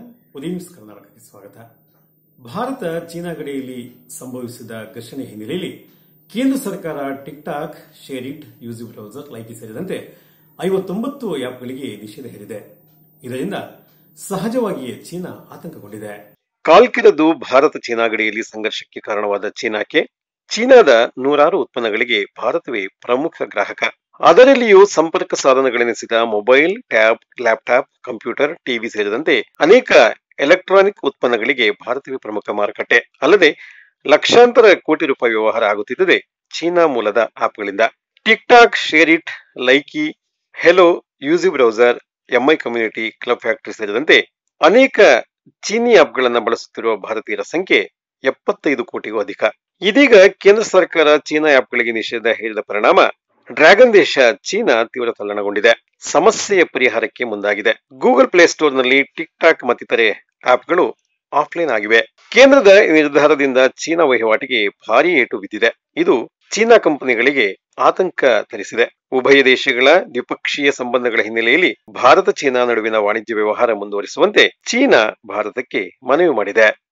ಉದಯ news ಕರ್ನಾಟಕಕ್ಕೆ ಸ್ವಾಗತ ಭಾರತ ಚೀನಾ ಗಡಿಯಲ್ಲಿ ಸಂಭವಿಸಿದ ಘರ್ಷಣೆ ಹಿನ್ನೆಲೆಯಲ್ಲಿ ಕೇಂದ್ರ ಸರ್ಕಾರ TikTok SHAREit UC browser Likee ಸೇರಿದಂತೆ ಐವತ್ತೊಂಬತ್ತು ಆ್ಯಪ್ಗಳಿಗೆ ನಿಷೇಧ ಹೇರಿದೆ ಇದರಿಂದ ಸಹಜವಾಗಿಯೇ ಚೀನಾ ಆತಂಕಗೊಂಡಿದೆ ಕಾಲ್ಕಿರದು ಭಾರತ ಚೀನಾ ಗಡಿಯಲ್ಲಿ ಸಂಘರ್ಷಕ್ಕೆ ಕಾರಣವಾದ ಚೀನಾಕ್ಕೆ ಚೀನಾದ ನೂರಾರು ಉತ್ಪನ್ನಗಳಿಗೆ ಭಾರತವೇ ಪ್ರಮುಖ ಗ್ರಾಹಕ ಅದರಲ್ಲಿಯೂ ಸಂಪರ್ಕ ಸಾಧನಗಳೆನಿಸಿದ mobile tab laptop computer TV ಸೇರಿದಂತೆ ಅನೇಕ ಎಲೆಕ್ಟ್ರಾನಿಕ್ ಉತ್ಪನ್ನಗಳಿಗೆ ಭಾರತವೇ ಪ್ರಮುಖ ಮಾರುಕಟ್ಟೆ ಅಲ್ಲದೆ ಲಕ್ಷಾಂತರ ಕೋಟಿ ರೂಪಾಯಿ ವ್ಯವಹಾರ ಆಗುತ್ತಿದ್ದರೆ ಚೀನಾ ಮೂಲದ ಆಪ್ಗಳಿಂದ TikTok SHAREit Likee Helo UC browser Mi community club factory ಸೇರಿದಂತೆ ಅನೇಕ ಚೀನಿ ಆಪ್ಗಳನ್ನ ಬಳಸುತ್ತಿರುವ ಭಾರತೀಯರ ಸಂಖ್ಯೆ ಎಪ್ಪತ್ತೈದು ಕೋಟಿಗೂ ಅಧಿಕ ಇದೀಗ ಕೇಂದ್ರ ಸರ್ಕಾರ ಚೀನಾ ಆಪ್ಗಳಿಗೆ ನಿಷೇಧ ಹೇರಿದ ಪರಿಣಾಮ ಡ್ರ್ಯಾಗನ್ ದೇಶ ಚೀನಾ ತೀವ್ರ ತಲ್ಲಣಗೊಂಡಿದೆ ಸಮಸ್ಯೆಯ ಪರಿಹಾರಕ್ಕೆ ಮುಂದಾಗಿದೆ ಗೂಗಲ್ ಪ್ಲೇಸ್ಟೋರ್ನಲ್ಲಿ ಟಿಕ್ ಟಾಕ್ ಮತ್ತಿತರೆ ಆಪ್ಗಳು ಆಫ್ಲೈನ್ ಆಗಿವೆ ಕೇಂದ್ರದ ಈ ನಿರ್ಧಾರದಿಂದ ಚೀನಾ ವಹಿವಾಟಿಗೆ ಭಾರಿ ಏಟು ಬಿದ್ದಿದೆ ಇದು ಚೀನಾ ಕಂಪನಿಗಳಿಗೆ ಆತಂಕ ತರಿಸಿದೆ ಉಭಯ ದೇಶಗಳ ದ್ವಿಪಕ್ಷೀಯ ಸಂಬಂಧಗಳ ಹಿನ್ನೆಲೆಯಲ್ಲಿ ಭಾರತ ಚೀನಾ ನಡುವಿನ ವಾಣಿಜ್ಯ ವ್ಯವಹಾರ ಮುಂದುವರಿಸುವಂತೆ ಚೀನಾ ಭಾರತಕ್ಕೆ ಮನವಿ ಮಾಡಿದೆ